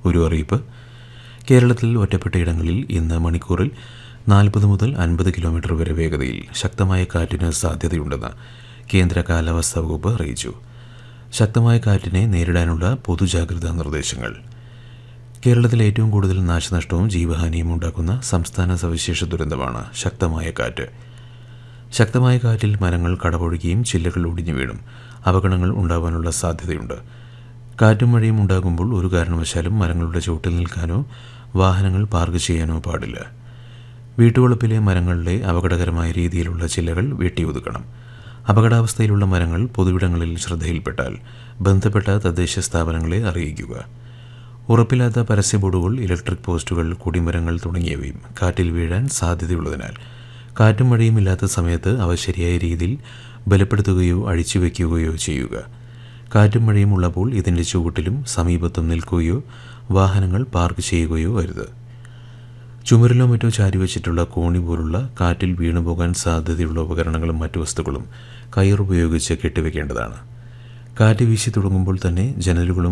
ഒരു അറിയിപ്പ് കേരളത്തിൽ ഒറ്റപ്പെട്ടയിടങ്ങളിൽ ഇന്ന് മണിക്കൂറിൽ നാൽപ്പത് മുതൽ അൻപത് കിലോമീറ്റർ വരെ വേഗതയിൽ ശക്തമായ കാറ്റിന് സാധ്യതയുണ്ടെന്ന് കേന്ദ്ര കാലാവസ്ഥാ വകുപ്പ് അറിയിച്ചു ശക്തമായ കാറ്റിനെ നേരിടാനുള്ള പൊതുജാഗ്രതാ നിർദ്ദേശങ്ങൾ കേരളത്തിൽ ഏറ്റവും കൂടുതൽ നാശനഷ്ടവും ജീവഹാനിയും ഉണ്ടാക്കുന്ന സംസ്ഥാന സവിശേഷ ദുരന്തമാണ് ശക്തമായ കാറ്റ് ശക്തമായ കാറ്റിൽ മരങ്ങൾ കടപൊഴുകയും ചില്ലകൾ ഒടിഞ്ഞു വീണും അപകടങ്ങൾ ഉണ്ടാവാനുള്ള സാധ്യതയുണ്ട് കാറ്റും മഴയും ഉണ്ടാകുമ്പോൾ ഒരു കാരണവശാലും മരങ്ങളുടെ ചുവട്ടിൽ നിൽക്കാനോ വാഹനങ്ങൾ പാർക്ക് ചെയ്യാനോ പാടില്ല വീട്ടുവളപ്പിലെ മരങ്ങളുടെ അപകടകരമായ രീതിയിലുള്ള ചില്ലകൾ വെട്ടിയൊതുക്കണം അപകടാവസ്ഥയിലുള്ള മരങ്ങൾ പൊതുവിടങ്ങളിൽ ശ്രദ്ധയിൽപ്പെട്ടാൽ ബന്ധപ്പെട്ട തദ്ദേശ സ്ഥാപനങ്ങളെ അറിയിക്കുക ഉറപ്പില്ലാത്ത പരസ്യ ബോർഡുകൾ ഇലക്ട്രിക് പോസ്റ്റുകൾ കൊടിമരങ്ങൾ തുടങ്ങിയവയും കാറ്റിൽ വീഴാൻ സാധ്യതയുള്ളതിനാൽ കാറ്റും മഴയും ഇല്ലാത്ത സമയത്ത് അവ ശരിയായ രീതിയിൽ ബലപ്പെടുത്തുകയോ അഴിച്ചു വയ്ക്കുകയോ ചെയ്യുക കാറ്റും മഴയും ഉള്ളപ്പോൾ ഇതിൻ്റെ ചുവട്ടിലും സമീപത്തും നിൽക്കുകയോ വാഹനങ്ങൾ പാർക്ക് ചെയ്യുകയോ അരുത് ചുമരിലോ മറ്റോ ചാരിവെച്ചിട്ടുള്ള കോണി പോലുള്ള കാറ്റിൽ വീണുപോകാൻ സാധ്യതയുള്ള ഉപകരണങ്ങളും മറ്റു വസ്തുക്കളും കയറുപയോഗിച്ച് കെട്ടിവെക്കേണ്ടതാണ് കാറ്റ് വീശി തുടങ്ങുമ്പോൾ തന്നെ ജനലുകളും